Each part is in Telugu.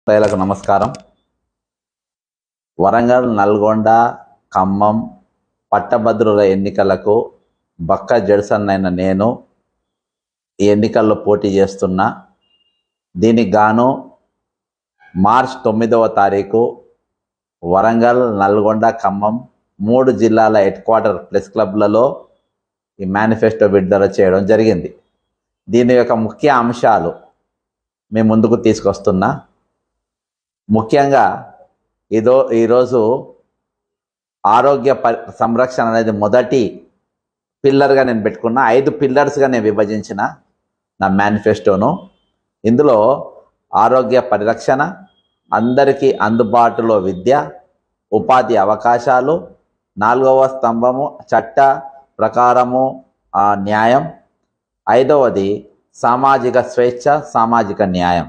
ప్రజలకు నమస్కారం వరంగల్ నల్గొండ ఖమ్మం పట్టభద్రుల ఎన్నికలకు బక్క జడ్సన్ అయిన నేను ఈ ఎన్నికల్లో పోటీ చేస్తున్నా దీనికి గాను మార్చ్ తొమ్మిదవ తారీఖు వరంగల్ నల్గొండ ఖమ్మం మూడు జిల్లాల హెడ్ క్వార్టర్ ప్రెస్ క్లబ్లలో ఈ మేనిఫెస్టో విడుదల చేయడం జరిగింది దీని యొక్క ముఖ్య అంశాలు మేము ముందుకు తీసుకొస్తున్నా ముఖ్యంగా ఇదో ఈరోజు ఆరోగ్య పరి సంరక్షణ అనేది మొదటి పిల్లర్గా నేను పెట్టుకున్న ఐదు పిల్లర్స్గా నేను విభజించిన నా మేనిఫెస్టోను ఇందులో ఆరోగ్య పరిరక్షణ అందరికీ అందుబాటులో విద్య ఉపాధి అవకాశాలు నాలుగవ స్తంభము చట్ట ప్రకారము ఆ, న్యాయం ఐదవది సామాజిక స్వేచ్ఛ సామాజిక న్యాయం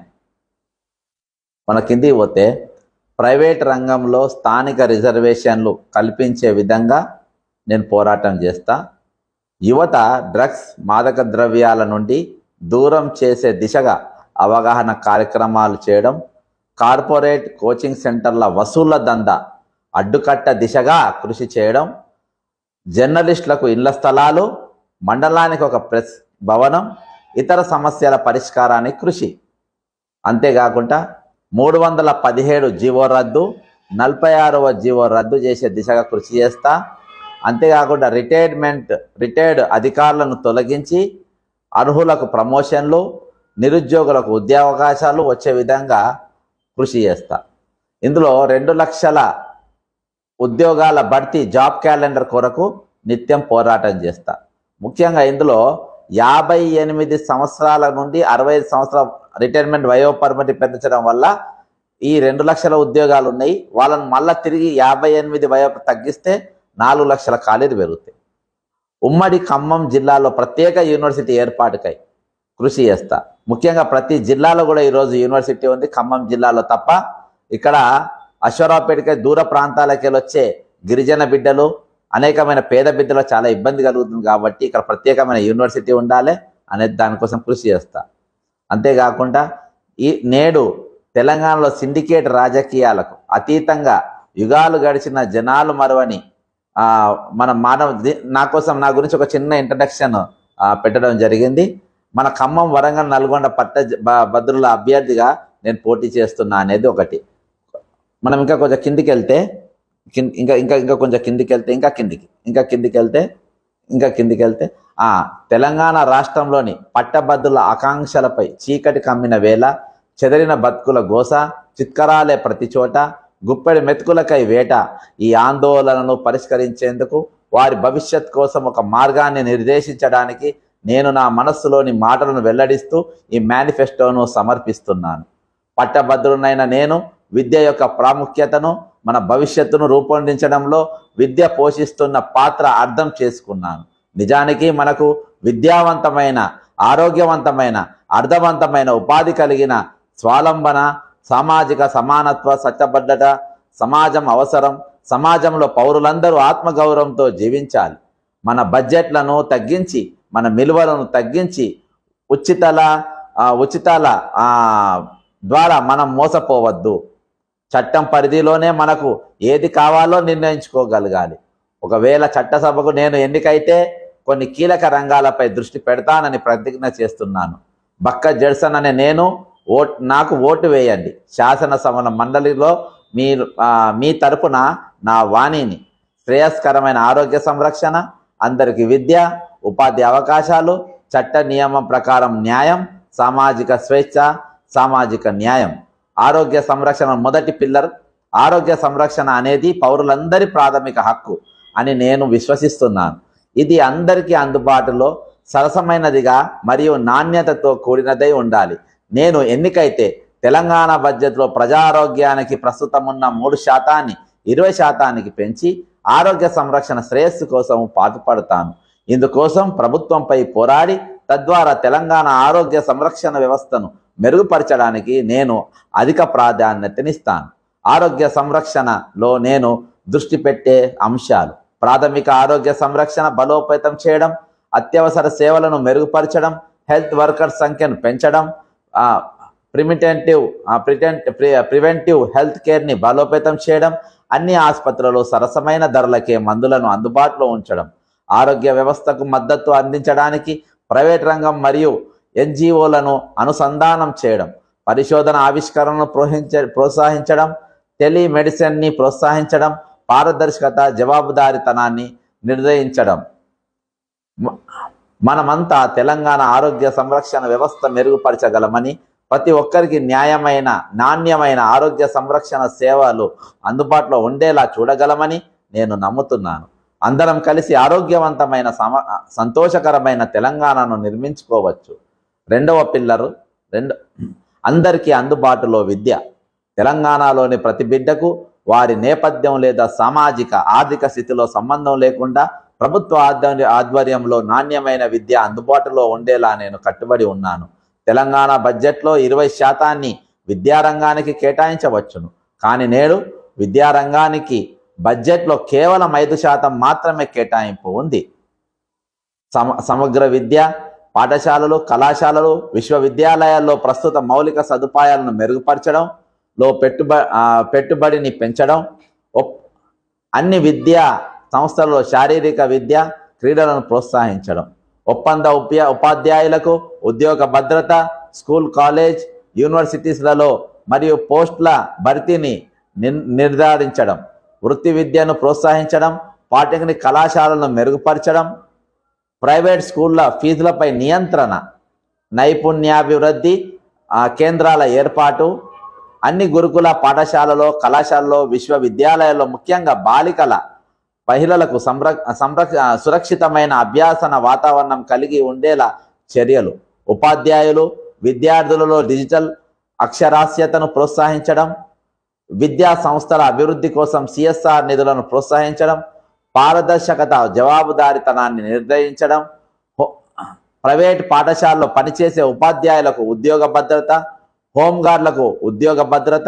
మన కిందికి పోతే ప్రైవేట్ రంగంలో స్థానిక రిజర్వేషన్లు కల్పించే విధంగా నేను పోరాటం చేస్తా యువత డ్రగ్స్ మాదక ద్రవ్యాల నుండి దూరం చేసే దిశగా అవగాహన కార్యక్రమాలు చేయడం కార్పొరేట్ కోచింగ్ సెంటర్ల వసూళ్ల దందా అడ్డుకట్ట దిశగా కృషి చేయడం జర్నలిస్టులకు ఇళ్ల స్థలాలు మండలానికి ఒక ప్రెస్ భవనం ఇతర సమస్యల పరిష్కారానికి కృషి అంతేకాకుండా మూడు వందల పదిహేడు జీవో రద్దు నలభై ఆరవ జీవో రద్దు చేసే దిశగా కృషి చేస్తా అంతేకాకుండా రిటైర్మెంట్ రిటైర్డ్ అధికారులను తొలగించి అర్హులకు ప్రమోషన్లు నిరుద్యోగులకు ఉద్యోగావకాశాలు వచ్చే విధంగా కృషి చేస్తా ఇందులో రెండు లక్షల ఉద్యోగాల భర్తీ జాబ్ క్యాలెండర్ కొరకు నిత్యం పోరాటం చేస్తా ముఖ్యంగా ఇందులో యాభై ఎనిమిది సంవత్సరాల నుండి అరవై ఐదు సంవత్సరాల రిటైర్మెంట్ వయో పరిమితి పెంచడం వల్ల ఈ రెండు లక్షల ఉద్యోగాలు ఉన్నాయి వాళ్ళని మళ్ళా తిరిగి యాభై ఎనిమిది వయో తగ్గిస్తే నాలుగు లక్షల ఖాళీలు పెరుగుతాయి ఉమ్మడి ఖమ్మం జిల్లాలో ప్రత్యేక యూనివర్సిటీ ఏర్పాటుకై కృషి చేస్తా ముఖ్యంగా ప్రతి జిల్లాలో కూడా ఈరోజు యూనివర్సిటీ ఉంది ఖమ్మం జిల్లాలో తప్ప ఇక్కడ అశ్వరావుపేటకి దూర ప్రాంతాలకి వచ్చే గిరిజన బిడ్డలు అనేకమైన పేద బిడ్డలు చాలా ఇబ్బంది కలుగుతుంది కాబట్టి ఇక్కడ ప్రత్యేకమైన యూనివర్సిటీ ఉండాలి అనేది దానికోసం కృషి చేస్తా అంతేకాకుండా ఈ నేడు తెలంగాణలో సిండికేట్ రాజకీయాలకు అతీతంగా యుగాలు గడిచిన జనాలు మరవని ఆ, మన మానవ ది- నా కోసం నా గురించి ఒక చిన్న ఇంట్రడక్షన్ పెట్టడం జరిగింది మన ఖమ్మం వరంగల్ నల్గొండ పట్ట జ- బ- భద్రుల అభ్యర్థిగా నేను పోటీ చేస్తున్నా అనేది ఒకటి మనం ఇంకా కొంచెం కిందికి వెళ్తే కింద ఇంకా ఇంకా ఇంకా కొంచెం కిందికి వెళ్తే ఇంకా కిందికి ఇంకా కిందికి వెళ్తే ఇంకా కిందికి వెళ్తే ఆ తెలంగాణ రాష్ట్రంలోని పట్టభద్రుల ఆకాంక్షలపై చీకటి కమ్మిన వేళ చెదరిన బతుకుల గోస చిత్కరాలే ప్రతి చోట గుప్పెడి మెతుకులకై వేట ఈ ఆందోళనను పరిష్కరించేందుకు వారి భవిష్యత్ కోసం ఒక మార్గాన్ని నిర్దేశించడానికి నేను నా మనస్సులోని మాటలను వెల్లడిస్తూ ఈ మేనిఫెస్టోను సమర్పిస్తున్నాను పట్టభద్రునైన నేను విద్య యొక్క ప్రాముఖ్యతను మన భవిష్యత్తును రూపొందించడంలో విద్య పోషిస్తున్న పాత్ర అర్థం చేసుకున్నాను నిజానికి మనకు విద్యావంతమైన ఆరోగ్యవంతమైన అర్థవంతమైన ఉపాధి కలిగిన స్వాలంబన సామాజిక సమానత్వ సత్యబద్ధత సమాజం అవసరం సమాజంలో పౌరులందరూ ఆత్మగౌరవంతో జీవించాలి మన బడ్జెట్లను తగ్గించి మన విలువలను తగ్గించి ఉచితల ఆ, ఉచితాల ఆ, ద్వారా మనం మోసపోవద్దు చట్టం పరిధిలోనే మనకు ఏది కావాలో నిర్ణయించుకోగలగాలి ఒకవేళ చట్టసభకు నేను ఎన్నికైతే కొన్ని కీలక రంగాలపై దృష్టి పెడతానని ప్రతిజ్ఞ చేస్తున్నాను బక్క జడ్సన్ అనే నేను ఓట్ నాకు ఓటు వేయండి శాసనసభల మండలిలో మీరు ఆ, మీ తరపున నా వాణిని శ్రేయస్కరమైన ఆరోగ్య సంరక్షణ అందరికి విద్య ఉపాధి అవకాశాలు చట్ట నియమం ప్రకారం న్యాయం సామాజిక స్వేచ్ఛ సామాజిక న్యాయం ఆరోగ్య సంరక్షణ మొదటి పిల్లర్ ఆరోగ్య సంరక్షణ అనేది పౌరులందరి ప్రాథమిక హక్కు అని నేను విశ్వసిస్తున్నాను ఇది అందరికీ అందుబాటులో సరసమైనదిగా మరియు నాణ్యతతో కూడినదై ఉండాలి నేను ఎన్నికైతే తెలంగాణ బడ్జెట్లో ప్రజారోగ్యానికి ప్రస్తుతం ఉన్న మూడు శాతాన్ని ఇరవై శాతానికి పెంచి ఆరోగ్య సంరక్షణ శ్రేయస్సు కోసం పాటుపడతాను ఇందుకోసం ప్రభుత్వంపై పోరాడి తద్వారా తెలంగాణ ఆరోగ్య సంరక్షణ వ్యవస్థను మెరుగుపరచడానికి నేను అధిక ప్రాధాన్యతనిస్తాను ఆరోగ్య సంరక్షణలో నేను దృష్టి పెట్టే అంశాలు ప్రాథమిక ఆరోగ్య సంరక్షణ బలోపేతం చేయడం అత్యవసర సేవలను మెరుగుపరచడం హెల్త్ వర్కర్స్ సంఖ్యను పెంచడం ఆ, ప్రిమిటెంటివ్ ప్రిటెంట్ ప్రివెంటివ్ హెల్త్ కేర్ని బలోపేతం చేయడం అన్ని ఆసుపత్రులలో సరసమైన ధరలకే మందులను అందుబాటులో ఉంచడం ఆరోగ్య వ్యవస్థకు మద్దతు అందించడానికి ప్రైవేట్ రంగం మరియు ఎన్జిఓలను అనుసంధానం చేయడం పరిశోధన ఆవిష్కరణను ప్రోహించ ప్రోత్సహించడం టెలిమెడిసిన్ని ప్రోత్సహించడం పారదర్శకత జవాబుదారితనాన్ని నిర్ణయించడం మ- మనమంతా తెలంగాణ ఆరోగ్య సంరక్షణ వ్యవస్థ మెరుగుపరచగలమని ప్రతి ఒక్కరికి న్యాయమైన నాణ్యమైన ఆరోగ్య సంరక్షణ సేవలు అందుబాటులో ఉండేలా చూడగలమని నేను నమ్ముతున్నాను అందరం కలిసి ఆరోగ్యవంతమైన సమ సంతోషకరమైన తెలంగాణను నిర్మించుకోవచ్చు రెండవ పిల్లరు రెండు అందరికీ అందుబాటులో విద్య తెలంగాణలోని ప్రతి బిడ్డకు వారి నేపథ్యం లేదా సామాజిక ఆర్థిక స్థితిలో సంబంధం లేకుండా ప్రభుత్వ ఆధ్వర్య ఆధ్వర్యంలో నాణ్యమైన విద్య అందుబాటులో ఉండేలా నేను కట్టుబడి ఉన్నాను తెలంగాణ బడ్జెట్లో ఇరవై శాతాన్ని విద్యారంగానికి కేటాయించవచ్చును కానీ నేడు విద్యారంగానికి బడ్జెట్లో కేవలం ఐదు శాతం మాత్రమే కేటాయింపు ఉంది సమ సమగ్ర విద్య పాఠశాలలు కళాశాలలు విశ్వవిద్యాలయాల్లో ప్రస్తుత మౌలిక సదుపాయాలను మెరుగుపరచడం లో పెట్టుబ ఆ, పెట్టుబడిని పెంచడం ఒప్- అన్ని విద్యా సంస్థలలో శారీరక విద్య క్రీడలను ప్రోత్సహించడం ఒప్పంద ఉప ఉపాధ్యాయులకు ఉద్యోగ భద్రత స్కూల్ కాలేజ్ యూనివర్సిటీస్లలో మరియు పోస్టుల భర్తీని నిర్- నిర్ధారించడం వృత్తి విద్యను ప్రోత్సహించడం పాలిటెక్నిక్ కళాశాలను మెరుగుపరచడం ప్రైవేట్ స్కూళ్ళ ఫీజులపై నియంత్రణ నైపుణ్యాభివృద్ధి ఆ, కేంద్రాల ఏర్పాటు అన్ని గురుకుల పాఠశాలలో కళాశాలలో విశ్వవిద్యాలయాల్లో ముఖ్యంగా బాలికల మహిళలకు సంర సంరక్ష సురక్షితమైన అభ్యాసన వాతావరణం కలిగి ఉండేలా చర్యలు ఉపాధ్యాయులు విద్యార్థులలో డిజిటల్ అక్షరాస్యతను ప్రోత్సహించడం విద్యా సంస్థల అభివృద్ధి కోసం సిఎస్ఆర్ నిధులను ప్రోత్సహించడం పారదర్శకత జవాబుదారితనాన్ని నిర్ణయించడం హో- ప్రైవేట్ పాఠశాలలో పనిచేసే ఉపాధ్యాయులకు ఉద్యోగ భద్రత హోంగార్డులకు ఉద్యోగ భద్రత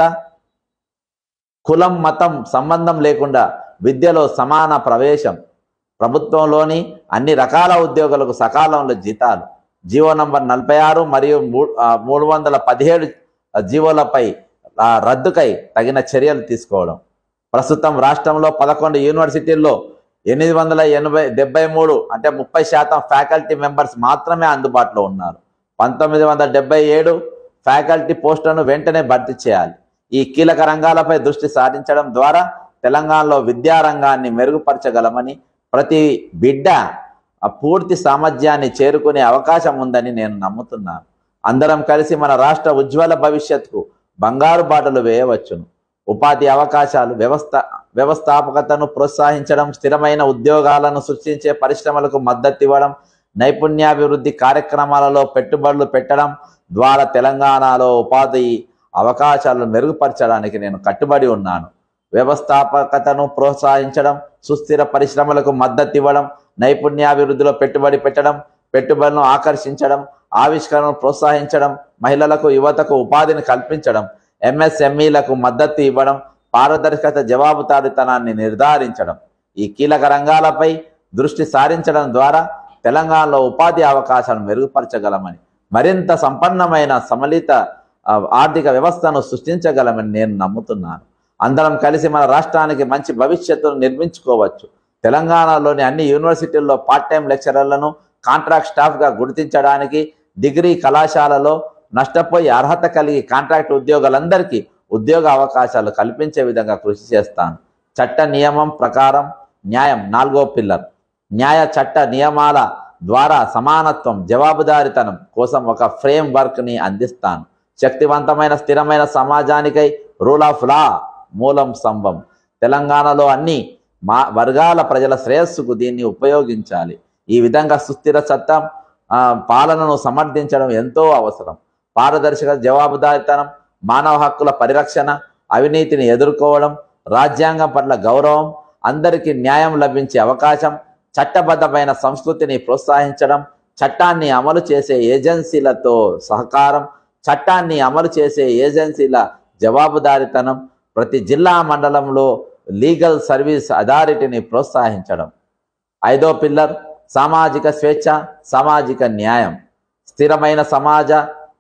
కులం మతం సంబంధం లేకుండా విద్యలో సమాన ప్రవేశం ప్రభుత్వంలోని అన్ని రకాల ఉద్యోగులకు సకాలంలో జీతాలు జీవో నంబర్ నలభై ఆరు మరియు మూ- ఆ, మూడు వందల పదిహేడు జీవోలపై ఆ, రద్దుకై తగిన చర్యలు తీసుకోవడం ప్రస్తుతం రాష్ట్రంలో పదకొండు యూనివర్సిటీల్లో ఎనిమిది వందల ఎనభై డెబ్బై మూడు అంటే ముప్పై శాతం ఫ్యాకల్టీ మెంబర్స్ మాత్రమే అందుబాటులో ఉన్నారు పంతొమ్మిది వందల డెబ్బై ఏడు ఫ్యాకల్టీ పోస్టులను వెంటనే భర్తీ చేయాలి ఈ కీలక రంగాలపై దృష్టి సారించడం ద్వారా తెలంగాణలో విద్యారంగాన్ని మెరుగుపరచగలమని ప్రతి బిడ్డ ఆ పూర్తి సామర్థ్యాన్ని చేరుకునే అవకాశం ఉందని నేను నమ్ముతున్నాను అందరం కలిసి మన రాష్ట్ర ఉజ్వల భవిష్యత్తుకు బంగారు బాటలు వేయవచ్చును ఉపాధి అవకాశాలు వ్యవస్థ వ్యవస్థాపకతను ప్రోత్సహించడం స్థిరమైన ఉద్యోగాలను సృష్టించే పరిశ్రమలకు మద్దతు ఇవ్వడం నైపుణ్యాభివృద్ధి కార్యక్రమాలలో పెట్టుబడులు పెట్టడం ద్వారా తెలంగాణలో ఉపాధి అవకాశాలను మెరుగుపరచడానికి నేను కట్టుబడి ఉన్నాను వ్యవస్థాపకతను ప్రోత్సహించడం సుస్థిర పరిశ్రమలకు మద్దతు ఇవ్వడం నైపుణ్యాభివృద్ధిలో పెట్టుబడి పెట్టడం పెట్టుబడులను ఆకర్షించడం ఆవిష్కరణను ప్రోత్సహించడం మహిళలకు యువతకు ఉపాధిని కల్పించడం ఎంఎస్ఎంఈలకు మద్దతు ఇవ్వడం పారదర్శకత జవాబుదారితనాన్ని నిర్ధారించడం ఈ కీలక రంగాలపై దృష్టి సారించడం ద్వారా తెలంగాణలో ఉపాధి అవకాశాలను మెరుగుపరచగలమని మరింత సంపన్నమైన సమలిత ఆ, ఆర్థిక వ్యవస్థను సృష్టించగలమని నేను నమ్ముతున్నాను అందరం కలిసి మన రాష్ట్రానికి మంచి భవిష్యత్తును నిర్మించుకోవచ్చు తెలంగాణలోని అన్ని యూనివర్సిటీల్లో పార్ట్ టైం లెక్చరర్లను కాంట్రాక్ట్ స్టాఫ్గా గుర్తించడానికి డిగ్రీ కళాశాలలో నష్టపోయి అర్హత కలిగి కాంట్రాక్ట్ ఉద్యోగులందరికీ ఉద్యోగ అవకాశాలు కల్పించే విధంగా కృషి చేస్తాను చట్ట నియమం ప్రకారం న్యాయం నాలుగో పిల్లర్ న్యాయ చట్ట నియమాల ద్వారా సమానత్వం జవాబుదారితనం కోసం ఒక ఫ్రేమ్ వర్క్ని అందిస్తాను శక్తివంతమైన స్థిరమైన సమాజానికై రూల్ ఆఫ్ లా మూలం స్తంభం తెలంగాణలో అన్ని మా వర్గాల ప్రజల శ్రేయస్సుకు దీన్ని ఉపయోగించాలి ఈ విధంగా సుస్థిర చట్టం ఆ, పాలనను సమర్థించడం ఎంతో అవసరం పారదర్శక జవాబుదారితనం మానవ హక్కుల పరిరక్షణ అవినీతిని ఎదుర్కోవడం రాజ్యాంగం పట్ల గౌరవం అందరికీ న్యాయం లభించే అవకాశం చట్టబద్ధమైన సంస్కృతిని ప్రోత్సహించడం చట్టాన్ని అమలు చేసే ఏజెన్సీలతో సహకారం చట్టాన్ని అమలు చేసే ఏజెన్సీల జవాబుదారితనం ప్రతి జిల్లా మండలంలో లీగల్ సర్వీస్ అథారిటీని ప్రోత్సహించడం ఐదో పిల్లర్ సామాజిక స్వేచ్ఛ సామాజిక న్యాయం స్థిరమైన సమాజ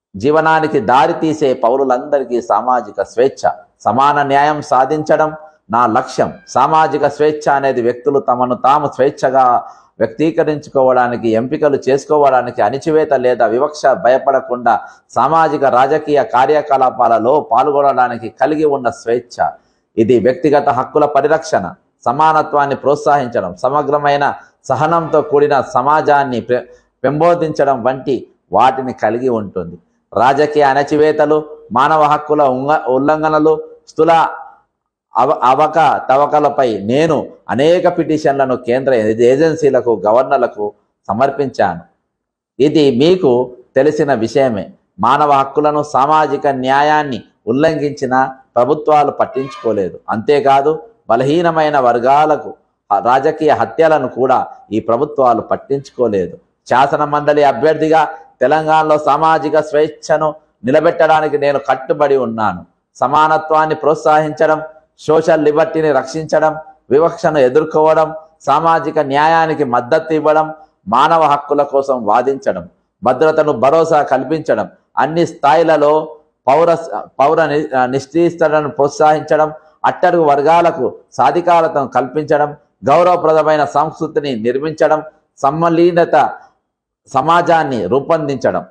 జీవనానికి దారి తీసే పౌరులందరికీ సామాజిక స్వేచ్ఛ సమాన న్యాయం సాధించడం నా లక్ష్యం సామాజిక స్వేచ్ఛ అనేది వ్యక్తులు తమను తాము స్వేచ్ఛగా వ్యక్తీకరించుకోవడానికి ఎంపికలు చేసుకోవడానికి అణిచివేత లేదా వివక్ష భయపడకుండా సామాజిక రాజకీయ కార్యకలాపాలలో పాల్గొనడానికి కలిగి ఉన్న స్వేచ్ఛ ఇది వ్యక్తిగత హక్కుల పరిరక్షణ సమానత్వాన్ని ప్రోత్సహించడం సమగ్రమైన సహనంతో కూడిన సమాజాన్ని పె- పెంపొందించడం వంటి వాటిని కలిగి ఉంటుంది రాజకీయ అణచివేతలు మానవ హక్కుల ఉంగ- ఉల్లంఘనలు స్థూల అవ అవక తవకలపై నేను అనేక పిటిషన్లను కేంద్ర ఏజెన్సీలకు గవర్నర్లకు సమర్పించాను ఇది మీకు తెలిసిన విషయమే మానవ హక్కులను సామాజిక న్యాయాన్ని ఉల్లంఘించిన ప్రభుత్వాలు పట్టించుకోలేదు అంతేకాదు బలహీనమైన వర్గాలకు ఆ రాజకీయ హత్యలను కూడా ఈ ప్రభుత్వాలు పట్టించుకోలేదు శాసన మండలి అభ్యర్థిగా తెలంగాణలో సామాజిక స్వేచ్ఛను నిలబెట్టడానికి నేను కట్టుబడి ఉన్నాను సమానత్వాన్ని ప్రోత్సహించడం సోషల్ లిబర్టీని రక్షించడం వివక్షను ఎదుర్కోవడం సామాజిక న్యాయానికి మద్దతు ఇవ్వడం మానవ హక్కుల కోసం వాదించడం భద్రతను భరోసా కల్పించడం అన్ని స్థాయిలలో పౌర పౌర ని- నిశ్చయిస్తలను ప్రోత్సహించడం అట్టడుగు వర్గాలకు సాధికారతను కల్పించడం గౌరవప్రదమైన సంస్కృతిని నిర్మించడం సమ్మలీనత సమాజాన్ని రూపొందించడం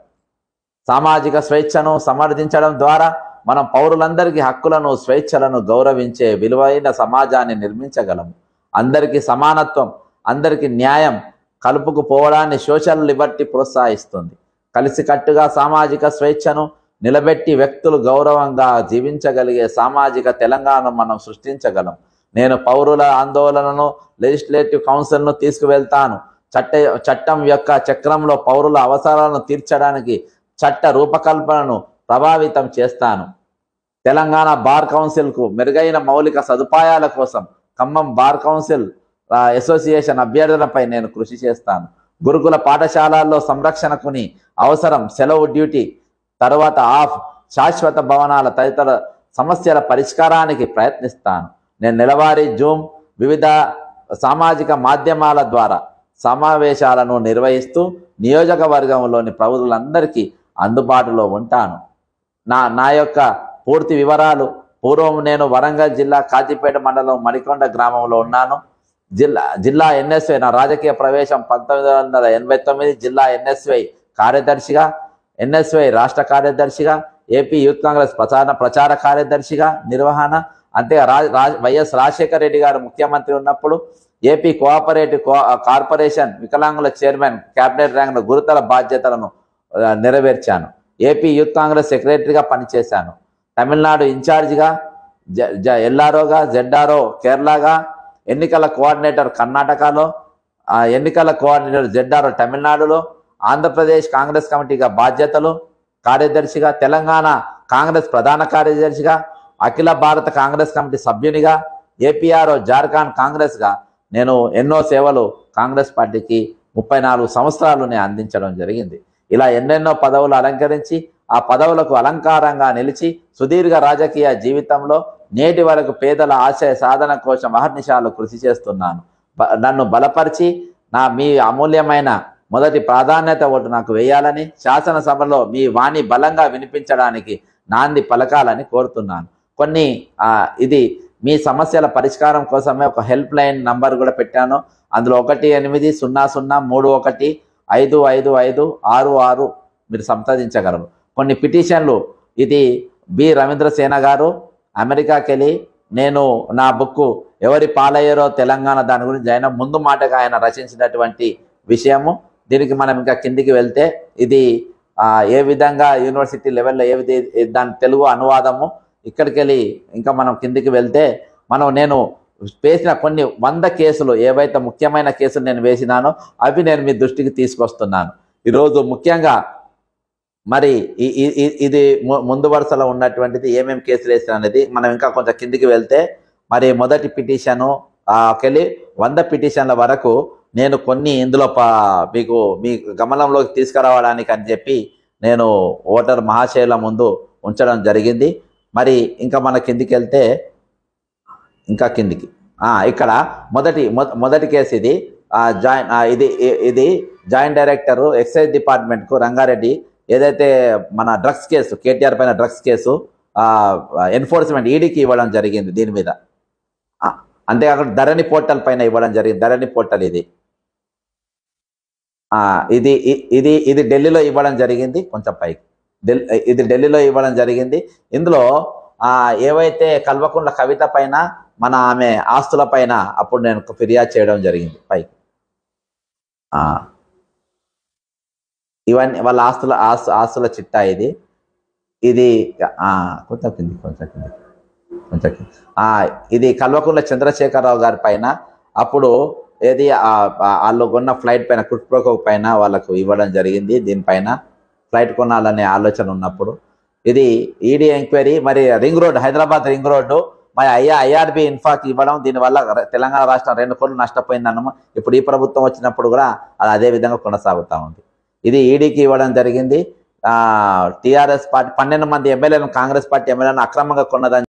సామాజిక స్వేచ్ఛను సమర్థించడం ద్వారా మనం పౌరులందరికీ హక్కులను స్వేచ్ఛలను గౌరవించే విలువైన సమాజాన్ని నిర్మించగలము అందరికీ సమానత్వం అందరికీ న్యాయం కలుపుకుపోవడాన్ని సోషల్ లిబర్టీ ప్రోత్సహిస్తుంది కలిసికట్టుగా సామాజిక స్వేచ్ఛను నిలబెట్టి వ్యక్తులు గౌరవంగా జీవించగలిగే సామాజిక తెలంగాణ మనం సృష్టించగలం నేను పౌరుల ఆందోళనను లెజిస్లేటివ్ కౌన్సిల్ను తీసుకువెళ్తాను చట్ట చట్టం యొక్క చక్రంలో పౌరుల అవసరాలను తీర్చడానికి చట్ట రూపకల్పనను ప్రభావితం చేస్తాను తెలంగాణ బార్ కౌన్సిల్కు మెరుగైన మౌలిక సదుపాయాల కోసం ఖమ్మం బార్ కౌన్సిల్ ఆ, అసోసియేషన్ అభ్యర్థనపై నేను కృషి చేస్తాను గురుకుల పాఠశాలల్లో సంరక్షణకుని అవసరం సెలవు డ్యూటీ తర్వాత ఆఫ్ శాశ్వత భవనాల తదితర సమస్యల పరిష్కారానికి ప్రయత్నిస్తాను నేను నెలవారీ జూమ్ వివిధ సామాజిక మాధ్యమాల ద్వారా సమావేశాలను నిర్వహిస్తూ నియోజకవర్గంలోని ప్రజలందరికీ అందుబాటులో ఉంటాను నా నా యొక్క పూర్తి వివరాలు పూర్వం నేను వరంగల్ జిల్లా కాజీపేట మండలం మణికొండ గ్రామంలో ఉన్నాను జిల్లా జిల్లా ఎన్ఎస్వై నా రాజకీయ ప్రవేశం పంతొమ్మిది వందల ఎనభై తొమ్మిది జిల్లా ఎన్ఎస్వై కార్యదర్శిగా ఎన్ఎస్వై రాష్ట్ర కార్యదర్శిగా ఏపీ యూత్ కాంగ్రెస్ ప్రచార ప్రచార కార్యదర్శిగా నిర్వహణ అంతే రా రా- వైఎస్ రాజశేఖర రెడ్డి గారు ముఖ్యమంత్రి ఉన్నప్పుడు ఏపీ కోఆపరేటివ్ కో కార్పొరేషన్ వికలాంగుల చైర్మన్ కేబినెట్ ర్యాంక్ గురుతర బాధ్యతలను ఆ, నెరవేర్చాను ఏపీ యూత్ కాంగ్రెస్ సెక్రటరీగా పనిచేశాను తమిళనాడు ఇన్ఛార్జిగా జ జ ఎల్ఆర్ఓగా జెడ్ఆర్ఓ కేరళగా ఎన్నికల కోఆర్డినేటర్ కర్ణాటకలో ఆ, ఎన్నికల కోఆర్డినేటర్ జెడ్ఆర్ఓ తమిళనాడులో ఆంధ్రప్రదేశ్ కాంగ్రెస్ కమిటీగా బాధ్యతలు కార్యదర్శిగా తెలంగాణ కాంగ్రెస్ ప్రధాన కార్యదర్శిగా అఖిల భారత కాంగ్రెస్ కమిటీ సభ్యునిగా ఏపీఆర్ఓ జార్ఖండ్ కాంగ్రెస్గా నేను ఎన్నో సేవలు కాంగ్రెస్ పార్టీకి ముప్పై నాలుగు సంవత్సరాలు నేను అందించడం జరిగింది ఇలా ఎన్నెన్నో పదవులు అలంకరించి ఆ పదవులకు అలంకారంగా నిలిచి సుదీర్ఘ రాజకీయ జీవితంలో నేటి వరకు పేదల ఆశయ సాధన కోసం అహర్నిశాలు కృషి చేస్తున్నాను బ- నన్ను బలపరిచి నా మీ అమూల్యమైన మొదటి ప్రాధాన్యత ఓటు నాకు వేయాలని శాసనసభలో మీ వాణి బలంగా వినిపించడానికి నాంది పలకాలని కోరుతున్నాను కొన్ని ఆ, ఇది మీ సమస్యల పరిష్కారం కోసమే ఒక హెల్ప్ లైన్ నంబర్ కూడా పెట్టాను అందులో ఒకటి ఎనిమిది సున్నా సున్నా మూడు ఒకటి ఐదు ఐదు ఐదు ఆరు ఆరు మీరు సంప్రదించగలరు కొన్ని పిటిషన్లు ఇది బి రవీంద్ర సేన గారు అమెరికాకి వెళ్ళి నేను నా బుక్ ఎవరి పాలయ్యారో తెలంగాణ దాని గురించి ఆయన ముందు మాటగా ఆయన రచించినటువంటి విషయము దీనికి మనం ఇంకా కిందికి వెళ్తే ఇది ఆ, ఏ విధంగా యూనివర్సిటీ లెవెల్లో ఏ విధ దాని తెలుగు అనువాదము ఇక్కడికి వెళ్ళి ఇంకా మనం కిందికి వెళ్తే మనం నేను వేసిన కొన్ని వంద కేసులు ఏవైతే ముఖ్యమైన కేసులు నేను వేసినానో అవి నేను మీ దృష్టికి తీసుకొస్తున్నాను ఈరోజు ముఖ్యంగా మరి ఈ- ఈ- ఈ- ఇది ము- ముందు వరుసలో ఉన్నటువంటిది ఏమేమి కేసులు వేసిన అనేది మనం ఇంకా కొంచెం కిందికి వెళ్తే మరి మొదటి పిటిషను వెళ్ళి వంద పిటిషన్ల వరకు నేను కొన్ని ఇందులో ప- మీకు మీ గమనంలోకి తీసుకురావడానికి అని చెప్పి నేను ఓటర్ మహాశయుల ముందు ఉంచడం జరిగింది మరి ఇంకా మన కిందికి వెళ్తే ఇంకా కిందికి ఆ, ఇక్కడ మొదటి మొ- మొదటి కేసు ఇది ఆ, జాయిన్ ఆ, ఇది ఇ- ఇది జాయింట్ డైరెక్టర్ ఎక్సైజ్ డిపార్ట్మెంట్కు రంగారెడ్డి ఏదైతే మన డ్రగ్స్ కేసు కేటీఆర్ పైన డ్రగ్స్ కేసు ఎన్ఫోర్స్మెంట్ ఈడీకి ఇవ్వడం జరిగింది దీని మీద ఆ, అంతేకాకుండా ధరణి పోర్టల్ పైన ఇవ్వడం జరిగింది ధరణి పోర్టల్ ఇది ఆ, ఇది ఇ- ఇది ఇది ఢిల్లీలో ఇవ్వడం జరిగింది కొంచెం పైకి ఢిల్ ఇది ఢిల్లీలో ఇవ్వడం జరిగింది ఇందులో ఆ, ఏవైతే కల్వకుంట్ల కవిత పైన మన ఆమె ఆస్తుల పైన అప్పుడు నేను ఒక ఫిర్యాదు చేయడం జరిగింది పైకి ఆ, ఇవన్నీ వాళ్ళ ఆస్తుల ఆస్తు ఆస్తుల చిట్టా ఇది ఇది ఆ, కొంచెం కింది కొంచెం కింది కొంచెం కింది. ఆ, ఇది కల్వకుంట్ల చంద్రశేఖరరావు గారి పైన అప్పుడు ఏది ఆ, ఆ, వాళ్ళు కొన్న ఫ్లైట్ పైన కుట్ప్రోకో పైన వాళ్ళకు ఇవ్వడం జరిగింది దీనిపైన ఫ్లైట్ కొనాలనే ఆలోచన ఉన్నప్పుడు ఇది ఈడీ ఎంక్వైరీ మరి ring road Hyderabad ring road మరి అయ్యా ఐఆర్బి ఇన్ఫాక్ ఇవ్వడం దీనివల్ల ర- తెలంగాణ రాష్ట్రం రెండు కోట్లు నష్టపోయిందన్నమా ఇప్పుడు ఈ ప్రభుత్వం వచ్చినప్పుడు కూడా అది అదే విధంగా కొనసాగుతూ ఉంది ఇది ఈడీకి ఇవ్వడం జరిగింది టీఆర్ఎస్ పార్టీ పన్నెండు మంది ఎమ్మెల్యేలను కాంగ్రెస్ పార్టీ ఎమ్మెల్యేలను అక్రమంగా కొన్నదని